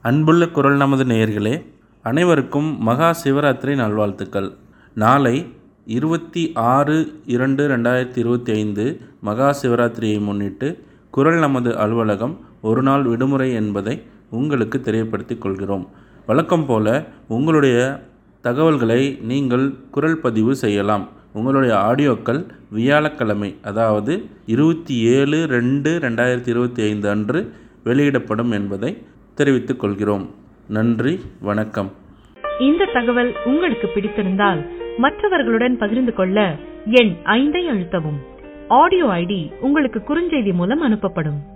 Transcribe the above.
அன்புள்ள குரல் நமது நேயர்களே அனைவருக்கும் மகா சிவராத்திரி நல்வாழ்த்துக்கள் நாளை இருபத்தி ஆறு இரண்டு ரெண்டாயிரத்தி இருபத்தி ஐந்து மகா சிவராத்திரியை முன்னிட்டு குரல் நமது அலுவலகம் ஒரு நாள் விடுமுறை என்பதை உங்களுக்கு தெரியப்படுத்திக் கொள்கிறோம் வழக்கம் போல உங்களுடைய தகவல்களை நீங்கள் குரல் பதிவு செய்யலாம் உங்களுடைய ஆடியோக்கள் வியாழக்கிழமை அதாவது இருபத்தி ஏழு ரெண்டு ரெண்டாயிரத்தி இருபத்தி ஐந்து அன்று வெளியிடப்படும் என்பதை தெரிவித்துக் கொள்கிறோம் நன்றி வணக்கம் இந்த தகவல் உங்களுக்கு பிடித்திருந்தால் மற்றவர்களுடன் பகிர்ந்து கொள்ள எண் ஐந்தை அழுத்தவும் ஆடியோ ஐடி உங்களுக்கு குறுஞ்செய்தி மூலம் அனுப்பப்படும்